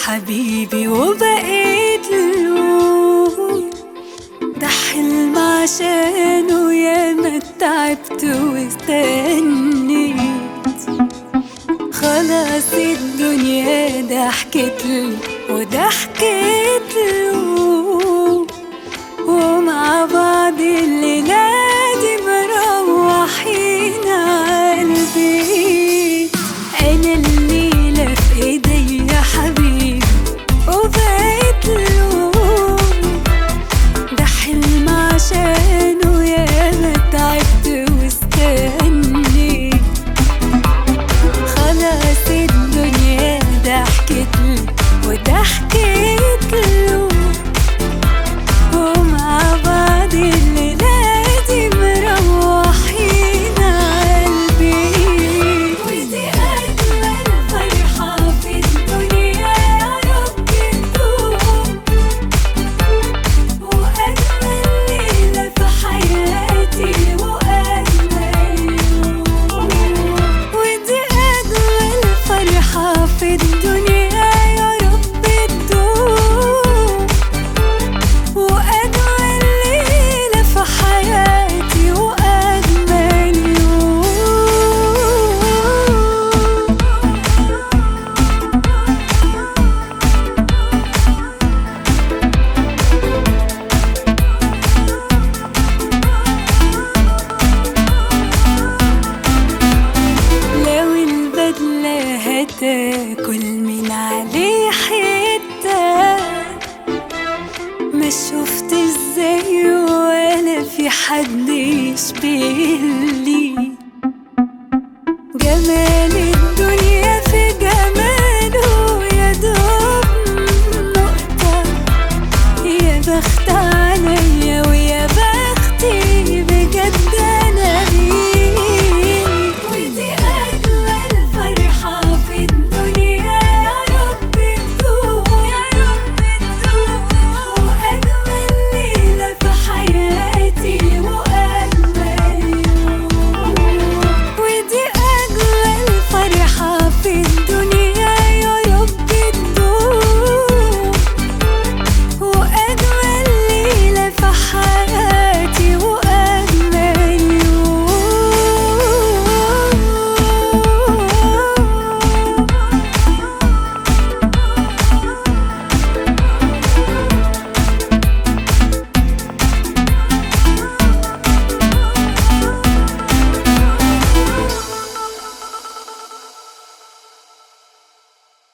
حبيبي وبقيت له ده حلم عشانه ياما تعبت واستنيت خلاص الدنيا ضحكت لي وده حكيت له ومع بعض الليلة دي مروحين عالبيت أنا الليلة في إيديا حبيبي وبقيت له ده حلم عشانه ياما تعبت واستنيت خلاص الدنيا ضحكت لي وده حكيت له ومع بعض الليلة دي مروحين عالبيت ودي أجمل فرحة في الدنيا يا رب تدوم وأجمل ليلة في حياتي وأجمل يوم ودي أجمل فرحة في الدنيا يا رب تدوم وأجمل ليلة في حياتي وأجمل يوم لو البدلة هتاكل من عليه حتة ما شفت ازاي ولا في حد يشبه